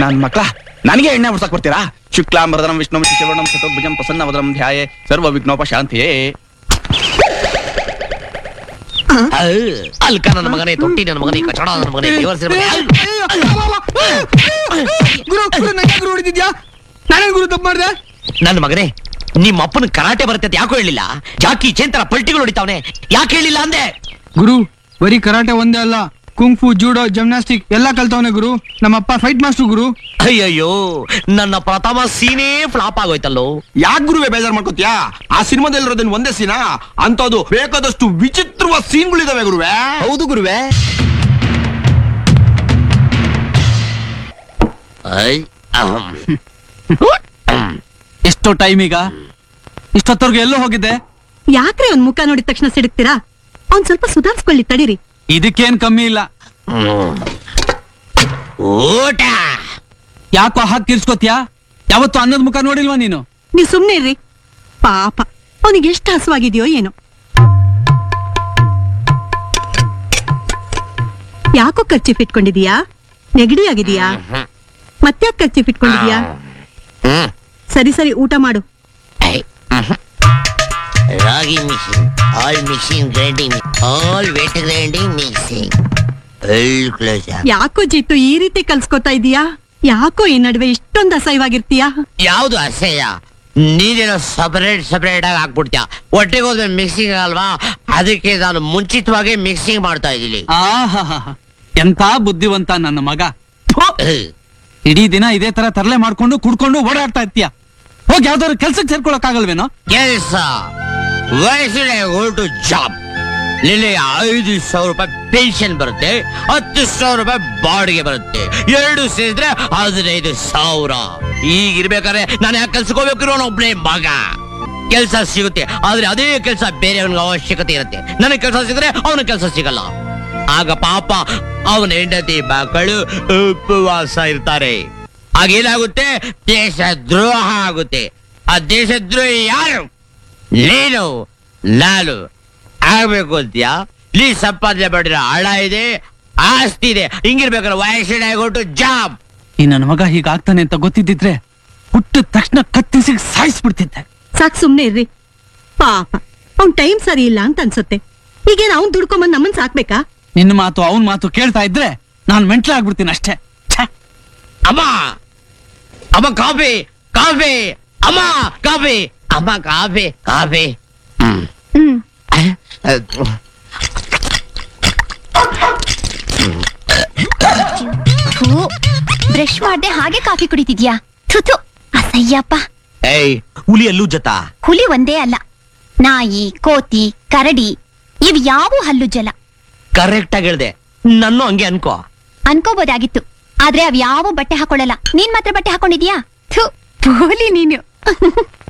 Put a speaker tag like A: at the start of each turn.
A: ನನ್ ಮಕ್ಳ ನನಗೆ ಎಣ್ಣೆ ಮುಡ್ಸಕ್ ಬರ್ತೀರಾ ಶುಕ್ಲಾಂಬರದನಂ ವಿಷ್ಣು ಶಿವಣಂ ಚತುರ್ಭುಜಂ ಪ್ರಸನ್ನವದನಂ ಧ್ಯಾಯೇ ಸರ್ವ ವಿಘ್ನೋಪ ಶಾಂತಿಯೇ
B: ಅಲ್ಕ ನನ್ನ ಮಗನೇ ತೊಟ್ಟಿ ನನ್ನ ಮಗನೇ ಕಚಡ ನನ್ನ ಮಗನೇ ದೇವರ
C: ಗುರು ಗುರು ನಂಗೆ ಗುರು ಹೊಡಿತಿದ್ಯಾ ನಾನೇನ್ ಗುರು ತಪ್ಪು ಮಾಡ್ದೆ
B: ನನ್ನ ಮಗನೇ ನಿಮ್ಮ ಅಪ್ಪನ ಕರಾಟೆ ಬರುತ್ತೆ ಅಂತ ಯಾಕೋ ಹೇಳಿಲ್ಲ ಜಾಕಿ ಚೇಂತರ ಪಲ್ಟಿಗಳು ಹೊಡಿತಾವನೆ ಯಾಕೆ ಹೇಳಿಲ್ಲ ಅಂದೆ
C: ಗುರು ಬರೀ ಕರಾಟೆ ಒಂದೇ ಅಲ್ಲ ಕುಂಫು ಜೂಡೋ ಜಿಮ್ನಾಸ್ಟಿಕ್ ಎಲ್ಲ ಕಲ್ತವನೆ ಗುರು ನಮ್ಮಪ್ಪ ಫೈಟ್ ಮಾಸ್ಟರ್ ಗುರು
B: ಅಯ್ಯಯ್ಯೋ ನನ್ನ ಪ್ರಥಮ ಸೀನೇ ಫ್ಲಾಪ್ ಆಗೋಯ್ತಲ್ಲೋ
D: ಯಾಕೆ ಗುರುವೆ ಬೇಜಾರ್ ಮಾಡ್ಕೋತ್ಯಾ ಆ ಸಿನಿಮಾದಲ್ಲಿರೋದನ್ನ ಒಂದೇ ಸೀನಾ ಅಂತದು ಬೇಕಾದಷ್ಟು ವಿಚಿತ್ರವಾದ ಸೀನ್ಗಳಿದಾವೆ ಗುರುವೆ
B: ಹೌದು ಗುರುವೆ
E: ಎಷ್ಟೋ ಟೈಮ್ ಈಗ ಇಷ್ಟೊತ್ತವರೆಗೂ ಎಲ್ಲೋ ಹೋಗಿದ್ದೆ
F: ಯಾಕ್ರೆ ಅವ್ನ್ ಮುಖ ನೋಡಿದ ತಕ್ಷಣ ಸಿಡುಕ್ತೀರಾ ಅವ್ನ್ ಸ್ವಲ್ಪ ಸುಧಾರಿಸ್ಕೊಳ್ಳಿ ತಡೀರಿ
E: ಇದಕ್ಕೇನ್ ಕಮ್ಮಿ ಇಲ್ಲ
B: ಊಟ
E: ಯಾಕೋ ಹಾಕಿ ಕಿರ್ಸ್ಕೊತ್ಯಾ ಯಾವತ್ತು ಅನ್ನದ ಮುಖ ನೋಡಿಲ್ವಾ ನೀನು
F: ನೀವ್ ಸುಮ್ನೆ ಇರ್ರಿ ಪಾಪ ಅವನಿಗೆ ಎಷ್ಟು ಹಸುವಾಗಿದೆಯೋ ಏನೋ ಯಾಕೋ ಖರ್ಚಿಫ್ ಇಟ್ಕೊಂಡಿದೀಯಾ ನೆಗಡಿ ಆಗಿದೀಯಾ ಮತ್ತ್ಯಾಕ್ ಖರ್ಚಿಫ್ ಇಟ್ಕೊಂಡಿದೀಯಾ
B: ಹ್ಮ್
F: ಸರಿ ಸರಿ ಊಟ ಮಾಡು
B: ಐ, ಮ್ಹೂ. ರಾಗಿ mixing all mixing grinding all wait grinding mixing all close
F: ಯಾಕೋ ಜಿತ್ತು ಈ ರೀತಿ ಕಲ್ಸ್ಕೊತಾ ಇದೀಯಾ ಯಾಕೋ ಈ ನಡುವೆ ಇಷ್ಟೊಂದು ಅಸಹ್ಯವಾಗಿರ್ತೀಯಾ
B: ಯಾವ್ದು ಅಸಹ್ಯ ನೀನೇನೋ ಸಪರೇಟ್ ಸಪರೇಟ್ ಆಗಿ ಹಾಕ್ಬಿಡ್ತೀಯ ಒಟ್ಟಿಗೆ ಹೋದ್ರೆ ಮಿಕ್ಸಿಂಗ್ ಅಲ್ವಾ ಅದಕ್ಕೆ ನಾನು ಮುಂಚಿತವಾಗಿ ಮಿಕ್ಸಿಂಗ್ ಮಾಡ್ತಾ ಇದ್ದೀನಿ
E: ಆಹಾ ಎಂತ ಬುದ್ಧಿವಂತ ನನ್ನ ಮಗ ಥು! ಇಡೀ ದಿನ ಇದೇ ತರ ತರಲೆ ಮಾಡ್ಕೊಂಡು ಕುಡ್ಕೊಂಡು ಓಡಾಡ್ತಾ ಇರ್ತೀಯ ಹೋಗಿ ಯಾವ್ದಾದ್ರು ಕೆಲ್ಸಕ್ಕೆ ಸೇರ್ಕೊಳಕ್ ಆಗಲ್ವೇನೋ
B: ಕೆಲಸ ವಯಸ್ಸಿನ ಟು ಜಾಬ್ ನಿನ್ನೆ ಐದು ಸಾವಿರ ರೂಪಾಯಿ ಪೆನ್ಷನ್ ಬರುತ್ತೆ ಹತ್ತು ಸಾವಿರ ರೂಪಾಯಿ ಬಾಡಿಗೆ ಬರುತ್ತೆ ಎರಡು ಸೇರಿದ್ರೆ ಹದಿನೈದು ಸಾವಿರ ಈಗಿರ್ಬೇಕಾದ್ರೆ ನಾನು ಯಾಕೆ ಕೆಲ್ಸಕ್ಕೆ ಹೋಗ್ಬೇಕು ಅನ್ನೋ ಒಬ್ನೇ ಮಗ ಕೆಲಸ ಸಿಗುತ್ತೆ ಆದ್ರೆ ಅದೇ ಕೆಲಸ ಬೇರೆಯವನಿಗೆ ಅವಶ್ಯಕತೆ ಇರುತ್ತೆ ನನಗೆ ಕೆಲಸ ಸಿಗದ್ರೆ ಅವನ ಕೆಲಸ ಸಿಗಲ್ಲ ಆಗ ಪಾಪ ಅವನ ಹೆಂಡತಿ ಮಕ್ಕಳು ಉಪವಾಸ ಇರ್ತಾರೆ ಆಗೇನಾಗುತ್ತೆ ದೇಶ ದ್ರೋಹ ಆಗುತ್ತೆ ಆ ದೇಶ ದ್ರೋಹ ಯಾರು ನೀನು ನಾನು ಆಗ್ಬೇಕು ಅಂತ್ಯಾ ನೀ ಸಂಪಾದನೆ ಮಾಡಿರೋ ಹಣ ಇದೆ ಆಸ್ತಿ ಇದೆ ಹಿಂಗಿರ್ಬೇಕಾದ್ರೆ ವಯಸ್ಸಿನ ಕೊಟ್ಟು ಜಾಬ್
E: ಈ ನನ್ನ ಮಗ ಹೀಗಾಗ್ತಾನೆ ಅಂತ ಗೊತ್ತಿದ್ದಿದ್ರೆ ಹುಟ್ಟಿದ ತಕ್ಷಣ ಕತ್ತಿಸಿ ಸಾಯಿಸ್ಬಿಡ್ತಿದ್ದೆ
F: ಸಾಕ್ ಸುಮ್ನೆ ಇರ್ರಿ ಪಾಪ ಅವ್ನ್ ಟೈಮ್ ಸರಿ ಇಲ್ಲ ಅಂತ ಅನ್ಸುತ್ತೆ ಈಗೇನ್ ಅವ್ನ್ ದುಡ್ಕೊಂಬಂದ್ ನಮ್ಮನ್ ಸಾಕ್ಬೇಕಾ
E: ನಿನ್ನ ಮಾತು ಅವನ್ ಮಾತು ಕೇಳ್ತಾ ಇದ್ರೆ ನಾನ್ ಮೆಂಟ್ಲ ಆಗ್ಬಿಡ್ತೀನಿ ಅಷ್ಟೇ ಛೆ!
B: ಅಮ್ಮ ಅಮ್ಮ ಕಾಫಿ ಕಾಫಿ ಅಮ್ಮ ಕಾಫಿ ಅಮ್ಮ ಕಾಫಿ ಕಾಫಿ ಹ್ಮ್
F: ಹ್ಮ್
G: ಬ್ರಷ್ ಮಾಡ್ದೆ ಹಾಗೆ ಕಾಫಿ ಕುಡಿತಿದ್ಯಾ ಥುತು ಅಸಯ್ಯಪ್ಪ
B: ಏಯ್ ಹುಲಿ ಅಲ್ಲೂ ಜತ
G: ಹುಲಿ ಒಂದೇ ಅಲ್ಲ ನಾಯಿ ಕೋತಿ ಕರಡಿ ಇವ್ ಯಾವ ಹಲ್ಲು ಜಲ
B: ಕರೆಕ್ಟ್ ಆಗಿ ಹೇಳ್ದೆ ನನ್ನ ಹಂಗೆ ಅನ್ಕೋ
G: ಅನ್ಕೋಬೋದಾಗಿತ್ತು ಆದ್ರೆ ಅವ್ ಯಾವ ಬಟ್ಟೆ ಹಾಕೊಳ್ಳಲ್ಲ ನೀನ್ ಮಾತ್ರ ಬಟ್ಟೆ ಹಾಕೊಂಡಿದ್ಯಾ ಥು ಪೋಲಿ ನೀನು